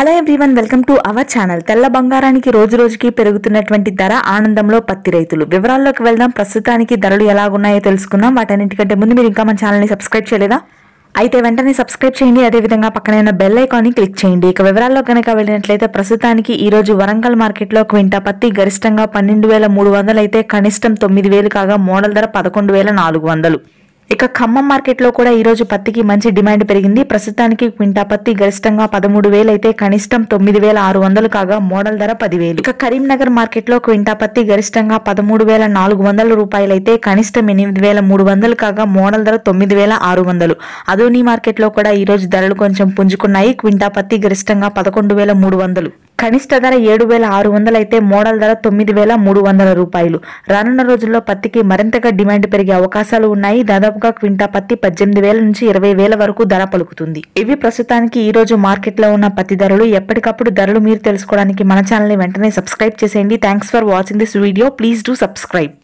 hello everyone welcome to our channel తెల్ల బంగారానికి రోజు రోజుకి పెరుగుతున్నటువంటి ధర ఆనందంలో పత్తి రైతులు వివరాల్లోకి వెళ్దాం ప్రస్తుతానికి ధరలు ఎలాగున్నాయో తెలుసుకుందాం వాటన్నిటికంటే ముందు మీరు ఇంకా మన ఛానల్ని సబ్స్క్రైబ్ చేయలేదా అయితే వెంటనే సబ్స్క్రైబ్ చేయండి అదేవిధంగా పక్కనే ఉన్న బెల్ ఐకాన్ని క్లిక్ చేయండి ఇక వివరాల్లో కనుక వెళ్ళినట్లయితే ప్రస్తుతానికి ఈ రోజు వరంగల్ మార్కెట్లో క్వింటా పత్తి గరిష్టంగా పన్నెండు వేల మూడు వందలు అయితే కనిష్టం తొమ్మిది వేలు కాగా మోడల్ ధర పదకొండు వేల నాలుగు వందలు ఇక ఖమ్మం మార్కెట్లో కూడా ఈ రోజు పత్తికి మంచి డిమాండ్ పెరిగింది ప్రస్తుతానికి క్వింటా పత్తి గరిష్టంగా పదమూడు వేలు అయితే కనిష్టం తొమ్మిది వేల ఆరు వందలు కాగా మోడల్ ధర పదివేలు ఇక కరీంనగర్ మార్కెట్లో క్వింటా పత్తి గరిష్టంగా పదమూడు వేల నాలుగు వందల రూపాయలు అయితే కనిష్టం ఎనిమిది వేల మూడు వందలు కాగా మోడల్ ధర తొమ్మిది వేల ఆరు వందలు అదోని మార్కెట్లో కూడా ఈ రోజు ధరలు కొంచెం పుంజుకున్నాయి క్వింటా పత్తి గరిష్టంగా పదకొండు వేల మూడు వందలు కనిష్ట ధర ఏడు వేల ఆరు వందలు అయితే మోడల్ ధర తొమ్మిది వేల మూడు వందల రూపాయలు రానున్న రోజుల్లో పత్తికి మరింతగా డిమాండ్ పెరిగే అవకాశాలు ఉన్నాయి దాదాపుగా క్వింటా పత్తి పద్దెనిమిది వేల నుంచి ఇరవై వేల వరకు ధర పలుకుతుంది ఇవి ప్రస్తుతానికి ఈ రోజు మార్కెట్లో ఉన్న పత్తి ధరలు ఎప్పటికప్పుడు ధరలు మీరు తెలుసుకోవడానికి మన ఛానల్ని వెంటనే సబ్స్క్రైబ్ చేసేయండి thanks for watching this video please do subscribe